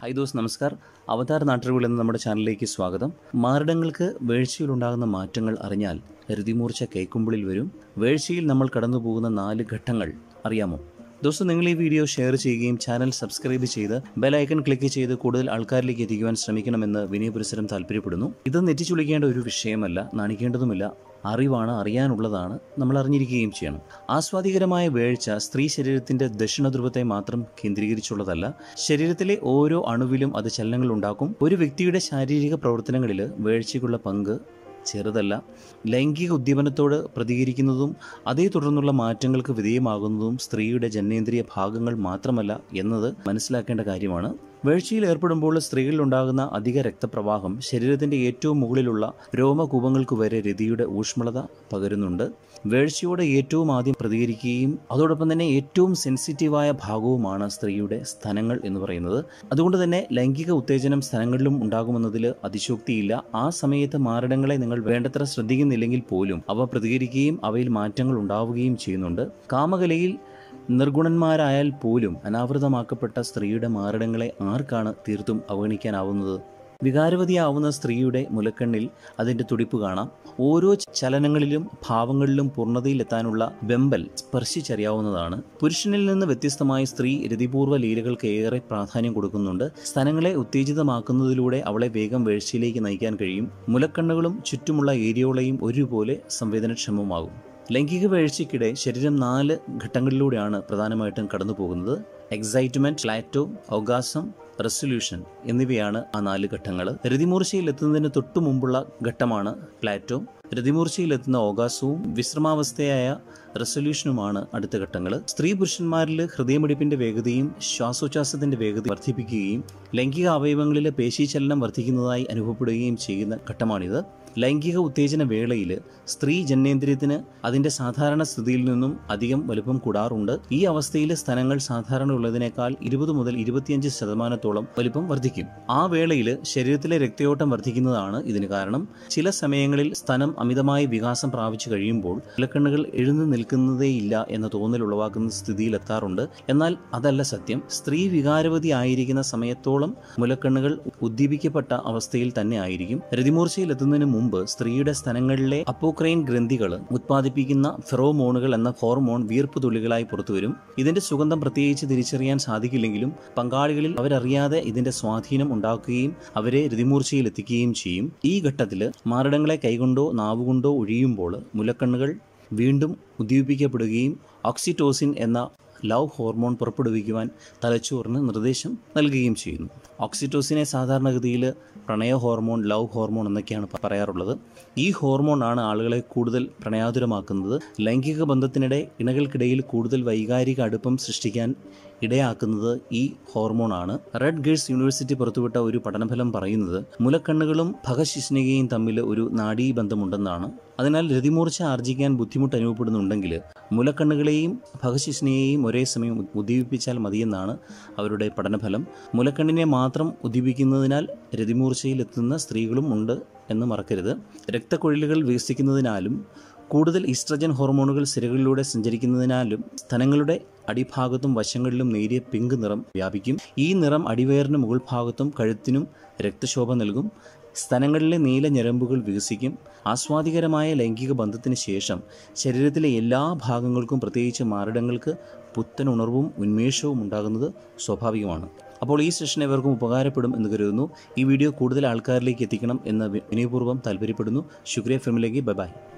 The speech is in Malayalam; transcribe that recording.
ഹൈ ദോസ് നമസ്കാർ അവതാർ നാട്ടുകൾ എന്ന നമ്മുടെ ചാനലിലേക്ക് സ്വാഗതം മാരടങ്ങൾക്ക് വീഴ്ചയിലുണ്ടാകുന്ന മാറ്റങ്ങൾ അറിഞ്ഞാൽ ഹൃതിമൂർച്ച കൈക്കുമ്പിളിൽ വരും വീഴ്ചയിൽ നമ്മൾ കടന്നു പോകുന്ന നാല് ഘട്ടങ്ങൾ അറിയാമോ ദോസ്തം നിങ്ങൾ ഈ വീഡിയോ ഷെയർ ചെയ്യുകയും ചാനൽ സബ്സ്ക്രൈബ് ചെയ്ത് ബെലൈക്കൺ ക്ലിക്ക് ചെയ്ത് കൂടുതൽ ആൾക്കാരിലേക്ക് എത്തിക്കുവാൻ ശ്രമിക്കണമെന്ന് വിനയപുരസരം താല്പര്യപ്പെടുന്നു ഇത് നെറ്റിച്ചുളിക്കേണ്ട ഒരു വിഷയമല്ല നാണിക്കേണ്ടതുമില്ല അറിവാണ് അറിയാനുള്ളതാണ് നമ്മൾ അറിഞ്ഞിരിക്കുകയും ചെയ്യണം ആസ്വാദികരമായ വീഴ്ച സ്ത്രീ ശരീരത്തിന്റെ ദക്ഷിണധ്രുവത്തെ മാത്രം കേന്ദ്രീകരിച്ചുള്ളതല്ല ശരീരത്തിലെ ഓരോ അണുവിലും അത് ചലനങ്ങൾ ഉണ്ടാക്കും ഒരു വ്യക്തിയുടെ ശാരീരിക പ്രവർത്തനങ്ങളിൽ വീഴ്ചയ്ക്കുള്ള പങ്ക് ചെറുതല്ല ലൈംഗിക ഉദ്യമനത്തോട് പ്രതികരിക്കുന്നതും അതേ തുടർന്നുള്ള മാറ്റങ്ങൾക്ക് വിധേയമാകുന്നതും സ്ത്രീയുടെ ജനനേന്ദ്രിയ ഭാഗങ്ങൾ മാത്രമല്ല എന്നത് മനസ്സിലാക്കേണ്ട കാര്യമാണ് വീഴ്ചയിൽ ഏർപ്പെടുമ്പോൾ സ്ത്രീകളിൽ ഉണ്ടാകുന്ന അധിക രക്തപ്രവാഹം ശരീരത്തിന്റെ ഏറ്റവും മുകളിലുള്ള രോമകൂപങ്ങൾക്ക് വരെ രതിയുടെ ഊഷ്മളത പകരുന്നുണ്ട് വീഴ്ചയോട് ഏറ്റവും ആദ്യം പ്രതികരിക്കുകയും അതോടൊപ്പം തന്നെ ഏറ്റവും സെൻസിറ്റീവായ ഭാഗവുമാണ് സ്ത്രീയുടെ സ്ഥലങ്ങൾ എന്ന് പറയുന്നത് അതുകൊണ്ട് തന്നെ ലൈംഗിക ഉത്തേജനം സ്ഥലങ്ങളിലും ഉണ്ടാകുമെന്നതിൽ അതിശോക്തിയില്ല ആ സമയത്ത് മാരടങ്ങളെ നിങ്ങൾ വേണ്ടത്ര ശ്രദ്ധിക്കുന്നില്ലെങ്കിൽ പോലും അവ പ്രതികരിക്കുകയും അവയിൽ മാറ്റങ്ങൾ ഉണ്ടാവുകയും ചെയ്യുന്നുണ്ട് കാമകലയിൽ നിർഗുണന്മാരായാൽ പോലും അനാവൃതമാക്കപ്പെട്ട സ്ത്രീയുടെ മാരടങ്ങളെ ആർക്കാണ് തീർത്തും അവഗണിക്കാനാവുന്നത് വികാരവതിയാവുന്ന സ്ത്രീയുടെ മുലക്കണ്ണിൽ അതിൻ്റെ തുടിപ്പ് കാണാം ഓരോ ചലനങ്ങളിലും ഭാവങ്ങളിലും പൂർണ്ണതയിലെത്താനുള്ള വെമ്പൽ സ്പർശിച്ചറിയാവുന്നതാണ് പുരുഷനിൽ നിന്ന് വ്യത്യസ്തമായി സ്ത്രീ രതിപൂർവ്വ ലീലകൾക്ക് ഏറെ പ്രാധാന്യം കൊടുക്കുന്നുണ്ട് സ്ഥലങ്ങളെ ഉത്തേജിതമാക്കുന്നതിലൂടെ അവളെ വേഗം വീഴ്ചയിലേക്ക് നയിക്കാൻ കഴിയും മുലക്കണ്ണുകളും ചുറ്റുമുള്ള ഏരിയോളയും ഒരുപോലെ സംവേദനക്ഷമമാകും ലൈംഗിക വീഴ്ചയ്ക്കിടെ ശരീരം നാല് ഘട്ടങ്ങളിലൂടെയാണ് പ്രധാനമായിട്ടും കടന്നു പോകുന്നത് എക്സൈറ്റ്മെന്റ് ഫ്ലാറ്റോ ഒഗാസം റെസൊല്യൂഷൻ എന്നിവയാണ് ആ നാല് ഘട്ടങ്ങൾ രതിമൂർച്ചയിൽ എത്തുന്നതിന് തൊട്ടു മുമ്പുള്ള ഘട്ടമാണ് പ്ലാറ്റോ രതിമൂർച്ചയിലെത്തുന്ന ഓകാസവും വിശ്രമാവസ്ഥയായ റെസൊല്യൂഷനുമാണ് അടുത്ത ഘട്ടങ്ങൾ സ്ത്രീ പുരുഷന്മാരിൽ ഹൃദയമിടിപ്പിന്റെ വേഗതയും ശ്വാസോച്ഛ്വാസത്തിന്റെ വേഗത വർദ്ധിപ്പിക്കുകയും ലൈംഗിക അവയവങ്ങളിലെ പേശീചലനം വർദ്ധിക്കുന്നതായി അനുഭവപ്പെടുകയും ചെയ്യുന്ന ഘട്ടമാണിത് ലൈംഗിക ഉത്തേജന വേളയിൽ സ്ത്രീ ജനനേന്ദ്രിയത്തിന് അതിന്റെ സാധാരണ സ്ഥിതിയിൽ നിന്നും അധികം വലുപ്പം കൂടാറുണ്ട് ഈ അവസ്ഥയിൽ സ്ഥലങ്ങൾ സാധാരണ ഉള്ളതിനേക്കാൾ ഇരുപത് മുതൽ ഇരുപത്തിയഞ്ച് ശതമാനത്തോളം വലുപ്പം വർദ്ധിക്കും ആ വേളയിൽ ശരീരത്തിലെ രക്തയോട്ടം വർദ്ധിക്കുന്നതാണ് ഇതിന് കാരണം ചില സമയങ്ങളിൽ സ്ഥലം അമിതമായി വികാസം പ്രാപിച്ചു കഴിയുമ്പോൾ മുലക്കണ്ണുകൾ എഴുന്നു നിൽക്കുന്നതേയില്ല എന്ന തോന്നൽ ഉളവാക്കുന്ന സ്ഥിതിയിലെത്താറുണ്ട് എന്നാൽ അതല്ല സത്യം സ്ത്രീ വികാരവതി ആയിരിക്കുന്ന സമയത്തോളം മുലക്കണ്ണുകൾ ഉദ്ദീപിക്കപ്പെട്ട അവസ്ഥയിൽ തന്നെ ആയിരിക്കും രതിമൂർച്ചയിൽ എത്തുന്നതിന് മുമ്പ് സ്ത്രീയുടെ സ്ഥലങ്ങളിലെ അപ്പോക്രൈൻ ഗ്രന്ഥികൾ ഉത്പാദിപ്പിക്കുന്ന ഫെറോമോണുകൾ എന്ന ഹോർമോൺ വീർപ്പ് തുള്ളികളായി പുറത്തുവരും ഇതിന്റെ സുഗന്ധം പ്രത്യേകിച്ച് തിരിച്ചറിയാൻ സാധിക്കില്ലെങ്കിലും പങ്കാളികളിൽ അവരറിയാതെ ഇതിന്റെ സ്വാധീനം ഉണ്ടാക്കുകയും അവരെ രതിമൂർച്ചയിൽ എത്തിക്കുകയും ചെയ്യും ഈ ഘട്ടത്തിൽ മാരടങ്ങളെ കൈകൊണ്ടോ നാവുകൊണ്ടോ ഒഴിയുമ്പോൾ മുലക്കണ്ണുകൾ വീണ്ടും ഉദ്ദീപിക്കപ്പെടുകയും ഓക്സിറ്റോസിൻ എന്ന ലവ് ഹോർമോൺ പുറപ്പെടുവിക്കുവാൻ തലച്ചോറിന് നിർദ്ദേശം നൽകുകയും ചെയ്യുന്നു ഓക്സിറ്റോസിനെ സാധാരണഗതിയിൽ പ്രണയ ഹോർമോൺ ലവ് ഹോർമോൺ എന്നൊക്കെയാണ് പറയാറുള്ളത് ഈ ഹോർമോൺ ആണ് ആളുകളെ കൂടുതൽ പ്രണയാതുരമാക്കുന്നത് ലൈംഗിക ബന്ധത്തിനിടെ ഇണകൾക്കിടയിൽ കൂടുതൽ വൈകാരിക അടുപ്പം സൃഷ്ടിക്കാൻ ഇടയാക്കുന്നത് ഈ ഹോർമോണാണ് റെഡ് ഗേഴ്സ് യൂണിവേഴ്സിറ്റി പുറത്തുവിട്ട ഒരു പഠനഫലം പറയുന്നത് മുലക്കണ്ണുകളും ഭഗശിഷ്ണികയും തമ്മിൽ ഒരു നാഡീബന്ധമുണ്ടെന്നാണ് അതിനാൽ രതിമൂർച്ച ആർജിക്കാൻ ബുദ്ധിമുട്ട് അനുഭവപ്പെടുന്നുണ്ടെങ്കിൽ മുലക്കണ്ണുകളെയും ഭഗശിഷ്ണിയെയും ഒരേ സമയം ഉദ്ദീപിപ്പിച്ചാൽ മതിയെന്നാണ് അവരുടെ പഠനഫലം മുലക്കണ്ണിനെ മാത്രം ഉദ്ദീപിക്കുന്നതിനാൽ രതിമൂർച്ചയിലെത്തുന്ന സ്ത്രീകളും ഉണ്ട് എന്ന് മറക്കരുത് രക്തക്കൊഴിലുകൾ വികസിക്കുന്നതിനാലും കൂടുതൽ ഈസ്ട്രജൻ ഹോർമോണുകൾ സിരകളിലൂടെ സഞ്ചരിക്കുന്നതിനാലും സ്ഥലങ്ങളുടെ അടിഭാഗത്തും വശങ്ങളിലും നേരിയ പിങ്ക് നിറം വ്യാപിക്കും ഈ നിറം അടിവയറിന് മുകൾ ഭാഗത്തും കഴുത്തിനും രക്തശോഭ നൽകും സ്ഥലങ്ങളിലെ നീല ഞരമ്പുകൾ വികസിക്കും ആസ്വാദികരമായ ലൈംഗിക ബന്ധത്തിന് ശേഷം ശരീരത്തിലെ എല്ലാ ഭാഗങ്ങൾക്കും പ്രത്യേകിച്ച് മാരടങ്ങൾക്ക് പുത്തൻ ഉണർവും ഉന്മേഷവും ഉണ്ടാകുന്നത് സ്വാഭാവികമാണ് അപ്പോൾ ഈ സെഷൻ എവർക്കും ഉപകാരപ്പെടും എന്ന് കരുതുന്നു ഈ വീഡിയോ കൂടുതൽ ആൾക്കാരിലേക്ക് എത്തിക്കണം എന്ന് വിനയപൂർവ്വം താല്പര്യപ്പെടുന്നു ശുക്രിയ ഫിലിമിലേക്ക് ബൈ ബൈ